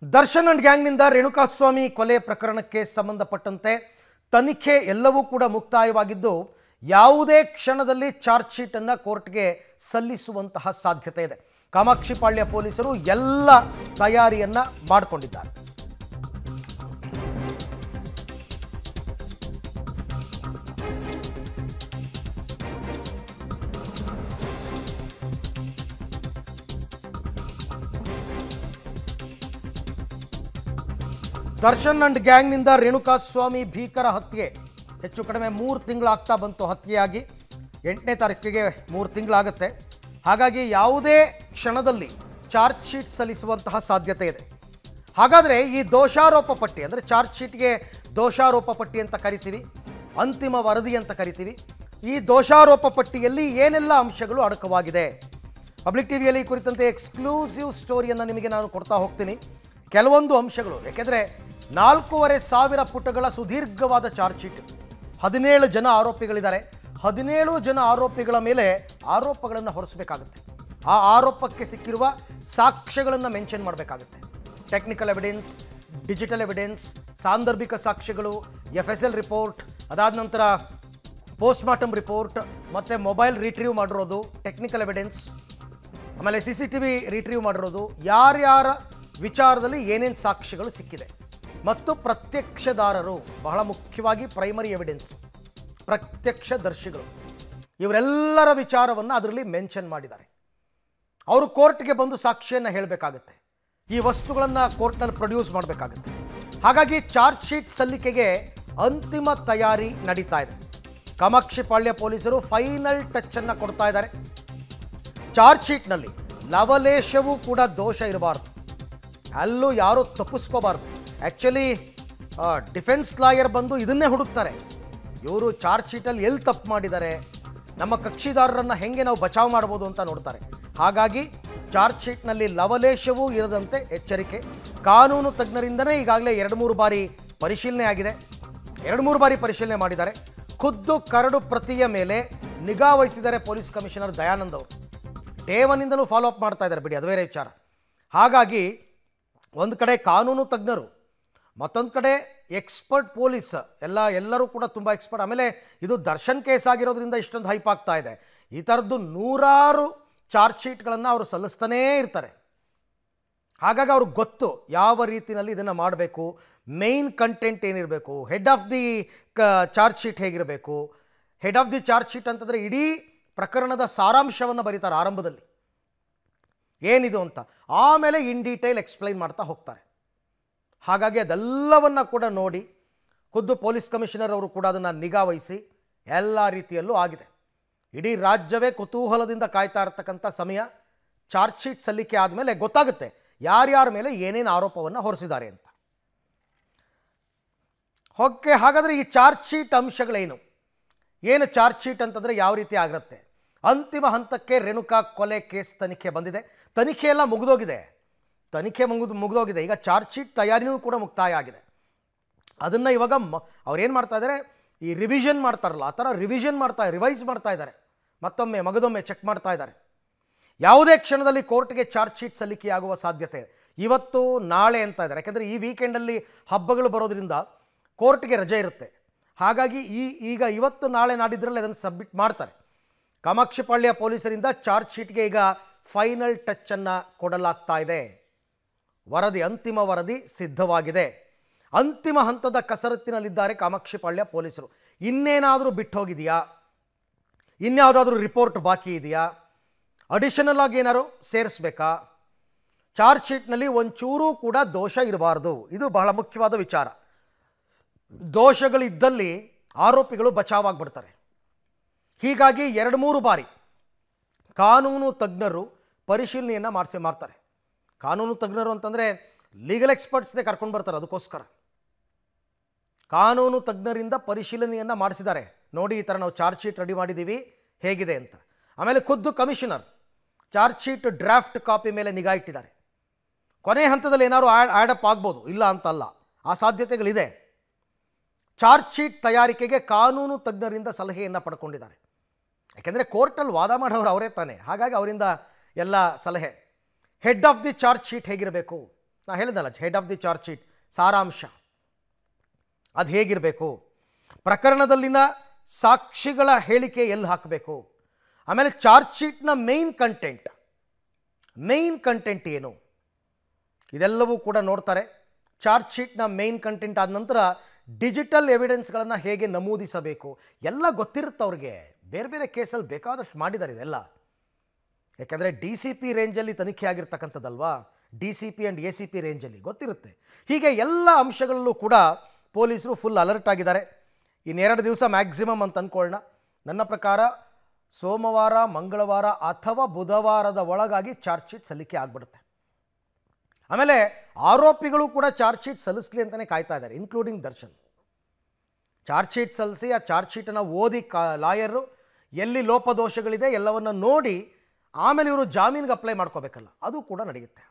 Darshan and ಗ್ಯಾಂಗ್ನಿಂದ Renukaswamy ಕೊಲೆ ಪ್ರಕರಣಕ್ಕೆ ಸಂಬಂಧಪಟ್ಟಂತೆ ತನಿಖೆ ಎಲ್ಲವೂ ಕೂಡ ಮುಕ್ತಾಯವಾಗಿದ್ದು ಯಾವುದೇ ಕ್ಷಣದಲ್ಲಿ ಚಾರ್ಜ್ ಶೀಟನ್ನು ಕೋರ್ಟ್ಗೆ ಸಲ್ಲಿಸುವಂತಹ ಸಾಧ್ಯತೆ ಇದೆ ಕಾಮಾಕ್ಷಿಪಾಳ್ಯ ಪೊಲೀಸರು ಎಲ್ಲ ತಯಾರಿಯನ್ನ ಮಾಡಿಕೊಂಡಿದ್ದಾರೆ ದರ್ಶನ್ ಅಂಡ್ ಗ್ಯಾಂಗ್ನಿಂದ ರೇಣುಕಾಸ್ವಾಮಿ ಭೀಕರ ಹತ್ಯೆ ಹೆಚ್ಚು ಕಡಿಮೆ ಮೂರು ತಿಂಗಳಾಗ್ತಾ ಬಂತು ಹತ್ಯೆಯಾಗಿ ಎಂಟನೇ ತಾರೀಕಿಗೆ ಮೂರು ತಿಂಗಳಾಗುತ್ತೆ ಹಾಗಾಗಿ ಯಾವುದೇ ಕ್ಷಣದಲ್ಲಿ ಚಾರ್ಜ್ ಶೀಟ್ ಸಲ್ಲಿಸುವಂತಹ ಸಾಧ್ಯತೆ ಇದೆ ಹಾಗಾದರೆ ಈ ದೋಷಾರೋಪ ಪಟ್ಟಿ ಅಂದರೆ ಚಾರ್ಜ್ ಶೀಟ್ಗೆ ದೋಷಾರೋಪ ಪಟ್ಟಿ ಅಂತ ಕರಿತೀವಿ ಅಂತಿಮ ವರದಿ ಅಂತ ಕರಿತೀವಿ ಈ ದೋಷಾರೋಪ ಪಟ್ಟಿಯಲ್ಲಿ ಏನೆಲ್ಲ ಅಂಶಗಳು ಅಡಕವಾಗಿದೆ ಪಬ್ಲಿಕ್ ಟಿವಿಯಲ್ಲಿ ಈ ಕುರಿತಂತೆ ಎಕ್ಸ್ಕ್ಲೂಸಿವ್ ಸ್ಟೋರಿಯನ್ನು ನಿಮಗೆ ನಾನು ಕೊಡ್ತಾ ಹೋಗ್ತೀನಿ ಕೆಲವೊಂದು ಅಂಶಗಳು ಯಾಕೆಂದರೆ ನಾಲ್ಕೂವರೆ ಸಾವಿರ ಪುಟಗಳ ಸುದೀರ್ಘವಾದ ಚಾರ್ಜ್ ಶೀಟ್ ಹದಿನೇಳು ಜನ ಆರೋಪಿಗಳಿದ್ದಾರೆ ಹದಿನೇಳು ಜನ ಆರೋಪಿಗಳ ಮೇಲೆ ಆರೋಪಗಳನ್ನು ಹೊರಿಸಬೇಕಾಗುತ್ತೆ ಆ ಆರೋಪಕ್ಕೆ ಸಿಕ್ಕಿರುವ ಸಾಕ್ಷ್ಯಗಳನ್ನು ಮೆನ್ಷನ್ ಮಾಡಬೇಕಾಗುತ್ತೆ ಟೆಕ್ನಿಕಲ್ ಎವಿಡೆನ್ಸ್ ಡಿಜಿಟಲ್ ಎವಿಡೆನ್ಸ್ ಸಾಂದರ್ಭಿಕ ಸಾಕ್ಷ್ಯಗಳು ಎಫ್ ಎಸ್ ಎಲ್ ರಿಪೋರ್ಟ್ ಅದಾದ ನಂತರ ಪೋಸ್ಟ್ ಮಾರ್ಟಮ್ ರಿಪೋರ್ಟ್ ಮತ್ತು ಮೊಬೈಲ್ ರಿಟ್ರೀವ್ ಮಾಡಿರೋದು ಟೆಕ್ನಿಕಲ್ ಎವಿಡೆನ್ಸ್ ಆಮೇಲೆ C C T V retrieve ಮಾಡಿರೋದು ಯಾರ್ಯಾರ ವಿಚಾರದಲ್ಲಿ ಏನೇನು ಸಾಕ್ಷ್ಯಗಳು ಸಿಕ್ಕಿದೆ ಮತ್ತು ಪ್ರತ್ಯಕ್ಷದಾರರು ಬಹಳ ಮುಖ್ಯವಾಗಿ ಪ್ರೈಮರಿ ಎವಿಡೆನ್ಸ್ ಪ್ರತ್ಯಕ್ಷದರ್ಶಿಗಳು ಇವರೆಲ್ಲರ ವಿಚಾರವನ್ನು ಅದರಲ್ಲಿ ಮೆನ್ಷನ್ ಮಾಡಿದ್ದಾರೆ ಅವರು ಕೋರ್ಟ್ಗೆ ಬಂದು ಸಾಕ್ಷಿಯನ್ನು ಹೇಳಬೇಕಾಗುತ್ತೆ ಈ ವಸ್ತುಗಳನ್ನು ಕೋರ್ಟ್ನಲ್ಲಿ ಪ್ರೊಡ್ಯೂಸ್ ಮಾಡಬೇಕಾಗುತ್ತೆ ಹಾಗಾಗಿ ಚಾರ್ಜ್ ಶೀಟ್ ಸಲ್ಲಿಕೆಗೆ ಅಂತಿಮ ತಯಾರಿ ನಡೀತಾ ಇದೆ ಕಾಮಾಕ್ಷಿಪಾಳ್ಯ ಪೊಲೀಸರು ಫೈನಲ್ ಟಚ್ ಅನ್ನು ಕೊಡ್ತಾ ಇದ್ದಾರೆ ಚಾರ್ಜ್ ಶೀಟ್ನಲ್ಲಿ ಲವಲೇಶವೂ ಕೂಡ ದೋಷ ಇರಬಾರ್ದು ಅಲ್ಲೂ ಯಾರೂ ತಪ್ಪಿಸ್ಕೋಬಾರ್ದು ಆ್ಯಕ್ಚುಲಿ ಡಿಫೆನ್ಸ್ ಲಾಯರ್ ಬಂದು ಇದನ್ನೇ ಹುಡುಕ್ತಾರೆ ಇವರು ಚಾರ್ಜ್ ಶೀಟಲ್ಲಿ ಎಲ್ಲಿ ತಪ್ಪು ಮಾಡಿದ್ದಾರೆ ನಮ್ಮ ಕಕ್ಷಿದಾರರನ್ನು ಹೆಂಗೆ ನಾವು ಬಚಾವ್ ಮಾಡ್ಬೋದು ಅಂತ ನೋಡ್ತಾರೆ ಹಾಗಾಗಿ ಚಾರ್ಜ್ ಶೀಟ್ನಲ್ಲಿ ಲವಲೇಶವೂ ಇರದಂತೆ ಎಚ್ಚರಿಕೆ ಕಾನೂನು ತಜ್ಞರಿಂದನೇ ಈಗಾಗಲೇ ಎರಡು ಮೂರು ಬಾರಿ ಪರಿಶೀಲನೆ ಆಗಿದೆ ಎರಡು ಮೂರು ಬಾರಿ ಪರಿಶೀಲನೆ ಮಾಡಿದ್ದಾರೆ ಖುದ್ದು ಕರಡು ಪ್ರತಿಯ ಮೇಲೆ ನಿಗಾ ವಹಿಸಿದ್ದಾರೆ ಪೊಲೀಸ್ ಕಮಿಷನರ್ ದಯಾನಂದ್ ಅವರು ಡೇ ಒನ್ನಿಂದಲೂ ಫಾಲೋ ಅಪ್ ಮಾಡ್ತಾ ಇದ್ದಾರೆ ಬಿಡಿ ಅದು ಬೇರೆ ವಿಚಾರ ಹಾಗಾಗಿ ಒಂದು ಕಡೆ ಕಾನೂನು ತಜ್ಞರು ಮತ್ತೊಂದು ಕಡೆ ಎಕ್ಸ್ಪರ್ಟ್ ಪೊಲೀಸ್ ಎಲ್ಲ ಎಲ್ಲರೂ ಕೂಡ ತುಂಬ ಎಕ್ಸ್ಪರ್ಟ್ ಆಮೇಲೆ ಇದು ದರ್ಶನ್ ಕೇಸ್ ಆಗಿರೋದ್ರಿಂದ ಇಷ್ಟೊಂದು ಹೈಪ್ ಆಗ್ತಾ ಇದೆ ಈ ಥರದ್ದು ನೂರಾರು ಚಾರ್ಜ್ ಶೀಟ್ಗಳನ್ನು ಅವರು ಸಲ್ಲಿಸ್ತಾನೇ ಇರ್ತಾರೆ ಹಾಗಾಗಿ ಅವ್ರಿಗೆ ಗೊತ್ತು ಯಾವ ರೀತಿಯಲ್ಲಿ ಇದನ್ನು ಮಾಡಬೇಕು ಮೇಯ್ನ್ ಕಂಟೆಂಟ್ ಏನಿರಬೇಕು ಹೆಡ್ ಆಫ್ ದಿ ಕ ಚಾರ್ಜ್ ಶೀಟ್ ಹೇಗಿರಬೇಕು head of the charge sheet ಅಂತಂದರೆ ಇಡೀ ಪ್ರಕರಣದ ಸಾರಾಂಶವನ್ನು ಬರೀತಾರೆ ಆರಂಭದಲ್ಲಿ ಏನಿದು ಅಂತ ಆಮೇಲೆ ಇನ್ ಡೀಟೇಲ್ ಎಕ್ಸ್ಪ್ಲೈನ್ ಮಾಡ್ತಾ ಹೋಗ್ತಾರೆ ಹಾಗಾಗಿ ಅದೆಲ್ಲವನ್ನ ಕೂಡ ನೋಡಿ ಖುದ್ದು ಪೊಲೀಸ್ ಕಮಿಷನರ್ ಅವರು ಕೂಡ ಅದನ್ನು ನಿಗಾ ವಹಿಸಿ ಎಲ್ಲ ರೀತಿಯಲ್ಲೂ ಆಗಿದೆ ಇಡೀ ರಾಜ್ಯವೇ ಕುತೂಹಲದಿಂದ ಕಾಯ್ತಾ ಇರತಕ್ಕಂಥ ಸಮಯ ಚಾರ್ಜ್ ಶೀಟ್ ಸಲ್ಲಿಕೆ ಆದಮೇಲೆ ಗೊತ್ತಾಗುತ್ತೆ ಯಾರ್ಯಾರ ಮೇಲೆ ಏನೇನು ಆರೋಪವನ್ನು ಹೊರಿಸಿದ್ದಾರೆ ಅಂತ ಓಕೆ ಹಾಗಾದರೆ ಈ ಚಾರ್ಜ್ ಶೀಟ್ ಅಂಶಗಳೇನು ಏನು ಚಾರ್ಜ್ ಶೀಟ್ ಅಂತಂದರೆ ಯಾವ ರೀತಿ ಆಗಿರುತ್ತೆ ಅಂತಿಮ ಹಂತಕ್ಕೆ ರೇಣುಕಾ ಕೊಲೆ ಕೇಸ್ ತನಿಖೆ ಬಂದಿದೆ ತನಿಖೆ ಎಲ್ಲ ಮುಗಿದೋಗಿದೆ ತನಿಖೆ ಮುಗಿದು ಮುಗಿದೋಗಿದೆ ಈಗ ಚಾರ್ಜ್ ಶೀಟ್ ತಯಾರಿನೂ ಕೂಡ ಮುಕ್ತಾಯ ಆಗಿದೆ ಅದನ್ನು ಇವಾಗ ಮ ಅವ್ರೇನು ಮಾಡ್ತಾ ಇದ್ದಾರೆ ಈ ರಿವಿಷನ್ ಮಾಡ್ತಾರಲ್ಲ ಆ ಥರ ರಿವಿಷನ್ ಮಾಡ್ತಾ ರಿವೈಸ್ ಮಾಡ್ತಾ ಇದ್ದಾರೆ ಮತ್ತೊಮ್ಮೆ ಮಗದೊಮ್ಮೆ ಚೆಕ್ ಮಾಡ್ತಾ ಇದ್ದಾರೆ ಯಾವುದೇ ಕ್ಷಣದಲ್ಲಿ ಕೋರ್ಟ್ಗೆ ಚಾರ್ಜ್ ಶೀಟ್ ಸಲ್ಲಿಕೆಯಾಗುವ ಸಾಧ್ಯತೆ ಇದೆ. ಇವತ್ತು ನಾಳೆ ಅಂತ ಇದ್ದಾರೆ ಯಾಕೆಂದರೆ ಈ ವೀಕೆಂಡಲ್ಲಿ ಹಬ್ಬಗಳು ಬರೋದ್ರಿಂದ ಕೋರ್ಟ್ಗೆ ರಜೆ ಇರುತ್ತೆ ಹಾಗಾಗಿ ಈ ಈಗ ಇವತ್ತು ನಾಳೆ ನಾಡಿದ್ರಲ್ಲಿ ಅದನ್ನು ಸಬ್ಮಿಟ್ ಮಾಡ್ತಾರೆ ಕಾಮಾಕ್ಷಿಪಾಳ್ಯ ಪೊಲೀಸರಿಂದ ಚಾರ್ಜ್ ಶೀಟ್ಗೆ ಈಗ ಫೈನಲ್ ಟಚ್ಚನ್ನು ಕೊಡಲಾಗ್ತಾ ಇದೆ ವರದಿ ಅಂತಿಮ ವರದಿ ಸಿದ್ಧವಾಗಿದೆ ಅಂತಿಮ ಹಂತದ ಕಸರತ್ತಿನಲ್ಲಿದ್ದಾರೆ ಕಾಮಾಕ್ಷಿಪಾಳ್ಯ ಪೊಲೀಸರು ಇನ್ನೇನಾದರೂ ಬಿಟ್ಟು ಹೋಗಿದೆಯಾ ಇನ್ಯಾವುದಾದ್ರೂ ರಿಪೋರ್ಟ್ ಬಾಕಿ ಇದೆಯಾ ಅಡಿಷನಲ್ ಆಗಿ ಏನಾದ್ರು ಸೇರಿಸ್ಬೇಕಾ ಚಾರ್ಜ್ ಶೀಟ್ನಲ್ಲಿ ಒಂಚೂರೂ ಕೂಡ ದೋಷ ಇರಬಾರ್ದು ಇದು ಬಹಳ ಮುಖ್ಯವಾದ ವಿಚಾರ ದೋಷಗಳಿದ್ದಲ್ಲಿ ಆರೋಪಿಗಳು ಬಚಾವಾಗ್ಬಿಡ್ತಾರೆ ಹೀಗಾಗಿ ಎರಡು ಮೂರು ಬಾರಿ ಕಾನೂನು ತಜ್ಞರು ಪರಿಶೀಲನೆಯನ್ನು ಮಾಡಿಸಿ ಮಾಡ್ತಾರೆ ಕಾನೂನು ತಜ್ಞರು ಅಂತಂದರೆ ಲೀಗಲ್ ಎಕ್ಸ್ಪರ್ಟ್ಸ್ನೇ ಕರ್ಕೊಂಡು ಬರ್ತಾರೆ ಅದಕ್ಕೋಸ್ಕರ ಕಾನೂನು ತಜ್ಞರಿಂದ ಪರಿಶೀಲನೆಯನ್ನು ಮಾಡಿಸಿದ್ದಾರೆ ನೋಡಿ ಈ ಥರ ನಾವು ಚಾರ್ಜ್ ಶೀಟ್ ರೆಡಿ ಮಾಡಿದ್ದೀವಿ ಹೇಗಿದೆ ಅಂತ ಆಮೇಲೆ ಖುದ್ದು commissioner charge sheet draft copy ಮೇಲೆ ನಿಗಾ ಇಟ್ಟಿದ್ದಾರೆ ಕೊನೆ ಹಂತದಲ್ಲಿ ಏನಾದ್ರು ಆ್ಯಡ್ ಆ್ಯಡಪ್ ಆಗ್ಬೋದು ಇಲ್ಲ ಅಂತಲ್ಲ ಆ ಸಾಧ್ಯತೆಗಳಿದೆ ಚಾರ್ಜ್ ಶೀಟ್ ತಯಾರಿಕೆಗೆ ಕಾನೂನು ತಜ್ಞರಿಂದ ಸಲಹೆಯನ್ನು ಪಡ್ಕೊಂಡಿದ್ದಾರೆ ಯಾಕೆಂದರೆ ಕೋರ್ಟಲ್ಲಿ ವಾದ ಮಾಡೋರು ಅವರೇ ತಾನೆ ಹಾಗಾಗಿ ಅವರಿಂದ ಎಲ್ಲ ಸಲಹೆ head of the charge sheet ಹೇಗಿರಬೇಕು ನಾ ಹೇಳಿದಲ್ಲ head of the charge sheet ಸಾರಾಂಶ ಅದು ಹೇಗಿರಬೇಕು ಪ್ರಕರಣದಲ್ಲಿನ ಸಾಕ್ಷಿಗಳ ಹೇಳಿಕೆ ಎಲ್ಲಿ ಹಾಕಬೇಕು ಆಮೇಲೆ ಚಾರ್ಜ್ ಶೀಟ್ನ ಮೇಯ್ನ್ ಕಂಟೆಂಟ್ ಮೇಯ್ನ್ ಕಂಟೆಂಟ್ ಏನು ಇದೆಲ್ಲವೂ ಕೂಡ ನೋಡ್ತಾರೆ ಚಾರ್ಜ್ ಶೀಟ್ನ ಮೇಯ್ನ್ ಕಂಟೆಂಟ್ ಆದ ನಂತರ ಡಿಜಿಟಲ್ ಎವಿಡೆನ್ಸ್ಗಳನ್ನು ಹೇಗೆ ನಮೂದಿಸಬೇಕು ಎಲ್ಲ ಗೊತ್ತಿರುತ್ತೆ ಅವ್ರಿಗೆ ಬೇರೆ ಬೇರೆ ಕೇಸಲ್ಲಿ ಬೇಕಾದಷ್ಟು ಮಾಡಿದ್ದಾರೆ ಇದೆಲ್ಲ ಯಾಕೆಂದರೆ ಡಿ ಸಿ ಪಿ ರೇಂಜಲ್ಲಿ ತನಿಖೆ ಆಗಿರ್ತಕ್ಕಂಥದ್ದಲ್ವಾ D C P and A C P ರೇಂಜಲ್ಲಿ ಗೊತ್ತಿರುತ್ತೆ ಹೀಗೆ ಎಲ್ಲ ಅಂಶಗಳಲ್ಲೂ ಕೂಡ ಪೊಲೀಸರು ಫುಲ್ ಅಲರ್ಟ್ ಆಗಿದ್ದಾರೆ ಇನ್ನೆರಡು ದಿವಸ ಮ್ಯಾಕ್ಸಿಮಮ್ ಅಂತ ಅಂದ್ಕೊಳ್ಳೋಣ ನನ್ನ ಪ್ರಕಾರ ಸೋಮವಾರ ಮಂಗಳವಾರ ಅಥವಾ ಬುಧವಾರದ ಒಳಗಾಗಿ ಚಾರ್ಜ್ ಶೀಟ್ ಸಲ್ಲಿಕೆ ಆಗಿಬಿಡುತ್ತೆ ಆಮೇಲೆ ಆರೋಪಿಗಳು ಕೂಡ ಚಾರ್ಜ್ ಶೀಟ್ ಸಲ್ಲಿಸಲಿ ಅಂತಲೇ ಕಾಯ್ತಾ ಇದ್ದಾರೆ ಇನ್ಕ್ಲೂಡಿಂಗ್ ದರ್ಶನ್ ಚಾರ್ಜ್ ಶೀಟ್ ಸಲ್ಲಿಸಿ ಆ ಚಾರ್ಜ್ ಶೀಟನ್ನು ಓದಿ ಕಾ ಲಾಯರು ಎಲ್ಲಿ ಲೋಪದೋಷಗಳಿದೆ ಎಲ್ಲವನ್ನು ನೋಡಿ ಆಮೇಲೆ ಇವರು ಜಾಮೀನಿಗೆ ಅಪ್ಲೈ ಮಾಡ್ಕೋಬೇಕಲ್ಲ ಅದು ಕೂಡ ನಡೆಯುತ್ತೆ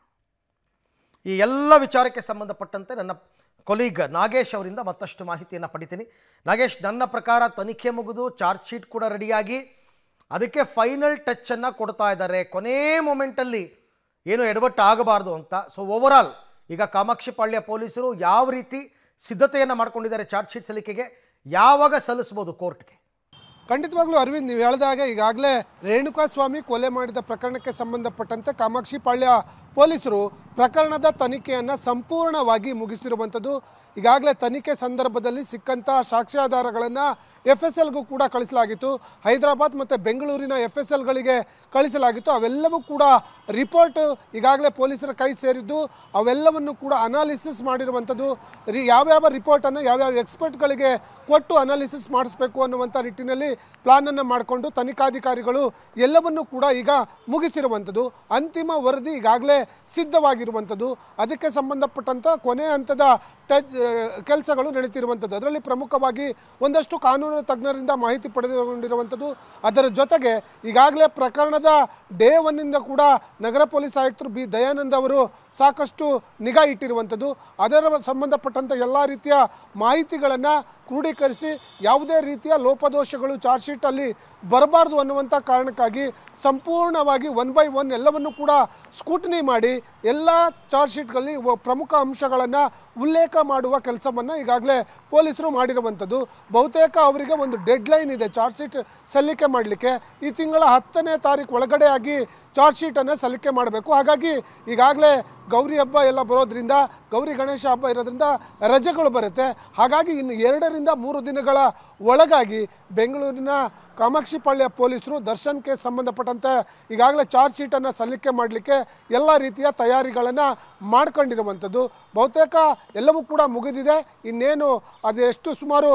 ಈ ಎಲ್ಲ ವಿಚಾರಕ್ಕೆ ಸಂಬಂಧಪಟ್ಟಂತೆ ನನ್ನ ಕೊಲೀಗ್ ನಾಗೇಶ್ ಅವರಿಂದ ಮತ್ತಷ್ಟು ಮಾಹಿತಿಯನ್ನು ಪಡಿತೀನಿ ನಾಗೇಶ್ ನನ್ನ ಪ್ರಕಾರ ತನಿಖೆ ಮುಗಿದು ಚಾರ್ಜ್ ಶೀಟ್ ಕೂಡ ರೆಡಿಯಾಗಿ ಅದಕ್ಕೆ ಫೈನಲ್ ಟಚ್ಚನ್ನು ಕೊಡ್ತಾ ಇದ್ದಾರೆ ಕೊನೇ ಮೊಮೆಂಟಲ್ಲಿ ಏನು ಎಡವಟ್ಟು ಆಗಬಾರ್ದು ಅಂತ ಸೊ ಓವರಾಲ್ ಈಗ ಕಾಮಾಕ್ಷಿಪಾಳ್ಯ ಪೊಲೀಸರು ಯಾವ ರೀತಿ ಸಿದ್ಧತೆಯನ್ನು ಮಾಡ್ಕೊಂಡಿದ್ದಾರೆ ಚಾರ್ಜ್ ಶೀಟ್ ಸಲ್ಲಿಕೆಗೆ ಯಾವಾಗ ಸಲ್ಲಿಸ್ಬೋದು ಕೋರ್ಟ್ಗೆ ಖಂಡಿತವಾಗ್ಲೂ ಅರವಿಂದ್ ನೀವು ಹೇಳಿದಾಗೆ ಈಗಾಗಲೇ ರೇಣುಕಾಸ್ವಾಮಿ ಕೊಲೆ ಮಾಡಿದ ಪ್ರಕರಣಕ್ಕೆ ಸಂಬಂಧಪಟ್ಟಂತೆ ಕಾಮಾಕ್ಷಿ ಪಾಳ್ಯ ಪೊಲೀಸರು ಪ್ರಕರಣದ ತನಿಖೆಯನ್ನು ಸಂಪೂರ್ಣವಾಗಿ ಮುಗಿಸಿರುವಂಥದ್ದು ಈಗಾಗಲೇ ತನಿಖೆ ಸಂದರ್ಭದಲ್ಲಿ ಸಿಕ್ಕಂತಹ ಸಾಕ್ಷ್ಯಾಧಾರಗಳನ್ನು ಎಫ್ ಎಸ್ ಎಲ್ಗೂ ಕೂಡ ಕಳಿಸಲಾಗಿತ್ತು ಹೈದರಾಬಾದ್ ಮತ್ತು ಬೆಂಗಳೂರಿನ ಎಫ್ ಎಸ್ ಎಲ್ಗಳಿಗೆ ಕಳಿಸಲಾಗಿತ್ತು ಅವೆಲ್ಲವೂ ಕೂಡ ರಿಪೋರ್ಟ್ ಈಗಾಗಲೇ ಪೊಲೀಸರ ಕೈ ಸೇರಿದ್ದು ಅವೆಲ್ಲವನ್ನು ಕೂಡ ಅನಾಲಿಸಿಸ್ ಮಾಡಿರುವಂಥದ್ದು ರಿ ಯಾವ್ಯಾವ ರಿಪೋರ್ಟನ್ನು ಯಾವ್ಯಾವ ಎಕ್ಸ್ಪರ್ಟ್ಗಳಿಗೆ ಕೊಟ್ಟು ಅನಾಲಿಸಿಸ್ ಮಾಡಿಸ್ಬೇಕು ಅನ್ನುವಂಥ ನಿಟ್ಟಿನಲ್ಲಿ ಪ್ಲಾನನ್ನು ಮಾಡಿಕೊಂಡು ತನಿಖಾಧಿಕಾರಿಗಳು ಎಲ್ಲವನ್ನೂ ಕೂಡ ಈಗ ಮುಗಿಸಿರುವಂಥದ್ದು ಅಂತಿಮ ವರದಿ ಈಗಾಗಲೇ ಸಿದ್ಧವಾಗಿರುವಂಥದ್ದು ಅದಕ್ಕೆ ಸಂಬಂಧಪಟ್ಟಂಥ ಕೊನೆ ಹಂತದ ಟಚ್ ಕೆಲಸಗಳು ನಡೀತಿರುವಂಥದ್ದು ಅದರಲ್ಲಿ ಪ್ರಮುಖವಾಗಿ ಒಂದಷ್ಟು ಕಾನೂನು ತಜ್ಞರಿಂದ ಮಾಹಿತಿ ಪಡೆದುಕೊಂಡಿರುವಂಥದ್ದು ಅದರ ಜೊತೆಗೆ ಈಗಾಗಲೇ ಪ್ರಕರಣದ ಡೇ ಒನ್ನಿಂದ ಕೂಡ ನಗರ ಪೊಲೀಸ್ ಆಯುಕ್ತರು ಬಿ ದಯಾನಂದ್ ಅವರು ಸಾಕಷ್ಟು ನಿಗಾ ಇಟ್ಟಿರುವಂಥದ್ದು ಅದರ ಸಂಬಂಧಪಟ್ಟಂಥ ಎಲ್ಲ ರೀತಿಯ ಮಾಹಿತಿಗಳನ್ನು ಕ್ರೋಢೀಕರಿಸಿ ಯಾವುದೇ ರೀತಿಯ ಲೋಪದೋಷಗಳು ಚಾರ್ಜ್ ಶೀಟಲ್ಲಿ ಬರಬಾರ್ದು ಅನ್ನುವಂಥ ಕಾರಣಕ್ಕಾಗಿ ಸಂಪೂರ್ಣವಾಗಿ ಒನ್ ಬೈ ಒನ್ ಎಲ್ಲವನ್ನು ಕೂಡ ಸ್ಕೂಟನಿ ಮಾಡಿ ಎಲ್ಲ ಚಾರ್ಜ್ ಶೀಟ್ಗಳಲ್ಲಿ ಒ- ಪ್ರಮುಖ ಅಂಶಗಳನ್ನು ಉಲ್ಲೇಖ ಮಾಡುವ ಕೆಲಸವನ್ನು ಈಗಾಗಲೇ ಪೊಲೀಸರು ಮಾಡಿರುವಂಥದ್ದು ಬಹುತೇಕ ಅವರಿಗೆ ಒಂದು ಡೆಡ್ ಲೈನ್ ಇದೆ ಚಾರ್ಜ್ ಶೀಟ್ ಸಲ್ಲಿಕೆ ಮಾಡಲಿಕ್ಕೆ ಈ ತಿಂಗಳ ಹತ್ತನೇ ತಾರೀಕು ಒಳಗಡೆ ಆಗಿ ಚಾರ್ಜ್ ಶೀಟನ್ನು ಸಲ್ಲಿಕೆ ಮಾಡಬೇಕು ಹಾಗಾಗಿ ಈಗಾಗಲೇ ಗೌರಿ ಹಬ್ಬ ಎಲ್ಲ ಬರೋದ್ರಿಂದ ಗೌರಿ ಗಣೇಶ ಹಬ್ಬ ಇರೋದ್ರಿಂದ ರಜೆಗಳು ಬರುತ್ತೆ ಹಾಗಾಗಿ ಇನ್ನು ಎರಡರಿಂದ ಮೂರು ದಿನಗಳ ಒಳಗಾಗಿ ಬೆಂಗಳೂರಿನ ಕಾಮಾಕ್ಷಿಪಾಳ್ಯ ಪೊಲೀಸರು ದರ್ಶನ್ಗೆ ಸಂಬಂಧಪಟ್ಟಂತೆ ಈಗಾಗಲೇ ಚಾರ್ಜ್ ಶೀಟನ್ನು ಸಲ್ಲಿಕೆ ಮಾಡಲಿಕ್ಕೆ ಎಲ್ಲ ರೀತಿಯ ತಯಾರಿಗಳನ್ನು ಮಾಡ್ಕೊಂಡಿರುವಂಥದ್ದು ಬಹುತೇಕ ಎಲ್ಲವೂ ಕೂಡ ಮುಗಿದಿದೆ ಇನ್ನೇನು ಅದು ಎಷ್ಟು ಸುಮಾರು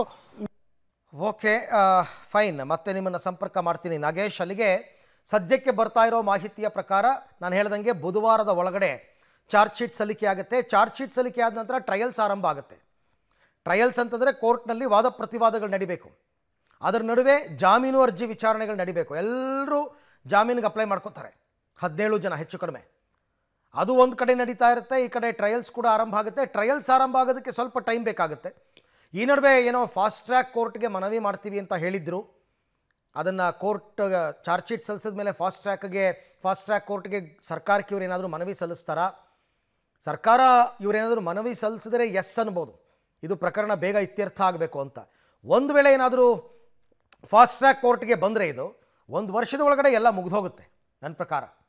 ಓಕೆ ಫೈನ್ ಮತ್ತೆ ನಿಮ್ಮನ್ನು ಸಂಪರ್ಕ ಮಾಡ್ತೀನಿ ನಾಗೇಶ್ ಅಲ್ಲಿಗೆ ಸದ್ಯಕ್ಕೆ ಬರ್ತಾ ಇರೋ ಮಾಹಿತಿಯ ಪ್ರಕಾರ ನಾನು ಹೇಳ್ದಂಗೆ ಬುಧವಾರದ ಒಳಗಡೆ ಚಾರ್ಜ್ ಶೀಟ್ ಸಲ್ಲಿಕೆ ಆಗುತ್ತೆ ಚಾರ್ಜ್ ಶೀಟ್ ಸಲ್ಲಿಕೆ ಆದ ನಂತರ ಟ್ರಯಲ್ಸ್ ಆರಂಭ ಆಗುತ್ತೆ ಟ್ರಯಲ್ಸ್ ಅಂತಂದರೆ ಕೋರ್ಟ್ನಲ್ಲಿ ವಾದ ಪ್ರತಿವಾದಗಳು ನಡಿಬೇಕು ಅದರ ನಡುವೆ ಜಾಮೀನು ಅರ್ಜಿ ವಿಚಾರಣೆಗಳು ನಡಿಬೇಕು ಎಲ್ಲರೂ ಜಾಮೀನಿಗೆ ಅಪ್ಲೈ ಮಾಡ್ಕೋತಾರೆ ಹದಿನೇಳು ಜನ ಹೆಚ್ಚು ಕಡಿಮೆ ಅದು ಒಂದು ಕಡೆ ನಡೀತಾ ಇರುತ್ತೆ ಈ ಕಡೆ ಟ್ರಯಲ್ಸ್ ಕೂಡ ಆರಂಭ ಆಗುತ್ತೆ ಟ್ರಯಲ್ಸ್ ಆರಂಭ ಆಗೋದಕ್ಕೆ ಸ್ವಲ್ಪ ಟೈಮ್ ಬೇಕಾಗುತ್ತೆ ಈ ನಡುವೆ ಏನೋ ಫಾಸ್ಟ್ ಟ್ರ್ಯಾಕ್ ಕೋರ್ಟ್ಗೆ ಮನವಿ ಮಾಡ್ತೀವಿ ಅಂತ ಹೇಳಿದ್ರು ಅದನ್ನು ಕೋರ್ಟ್ ಚಾರ್ಜ್ ಶೀಟ್ ಸಲ್ಲಿಸಿದ ಮೇಲೆ ಫಾಸ್ಟ್ ಟ್ರ್ಯಾಕ್ಗೆ ಫಾಸ್ಟ್ ಟ್ರ್ಯಾಕ್ ಕೋರ್ಟ್ಗೆ ಸರ್ಕಾರಕ್ಕೆ ಇವ್ರು ಏನಾದರೂ ಮನವಿ ಸಲ್ಲಿಸ್ತಾರಾ ಸರ್ಕಾರ ಇವರೇನಾದರೂ ಮನವಿ ಸಲ್ಲಿಸಿದರೆ ಎಸ್ ಅನ್ಬೋದು ಇದು ಪ್ರಕರಣ ಬೇಗ ಇತ್ಯರ್ಥ ಆಗಬೇಕು ಅಂತ ಒಂದು ವೇಳೆ ಏನಾದರೂ ಫಾಸ್ಟ್ ಟ್ರ್ಯಾಕ್ ಕೋರ್ಟ್ಗೆ ಬಂದರೆ ಇದು ಒಂದು ವರ್ಷದ ಒಳಗಡೆ ಎಲ್ಲ ಮುಗಿದೋಗುತ್ತೆ ನನ್ನ ಪ್ರಕಾರ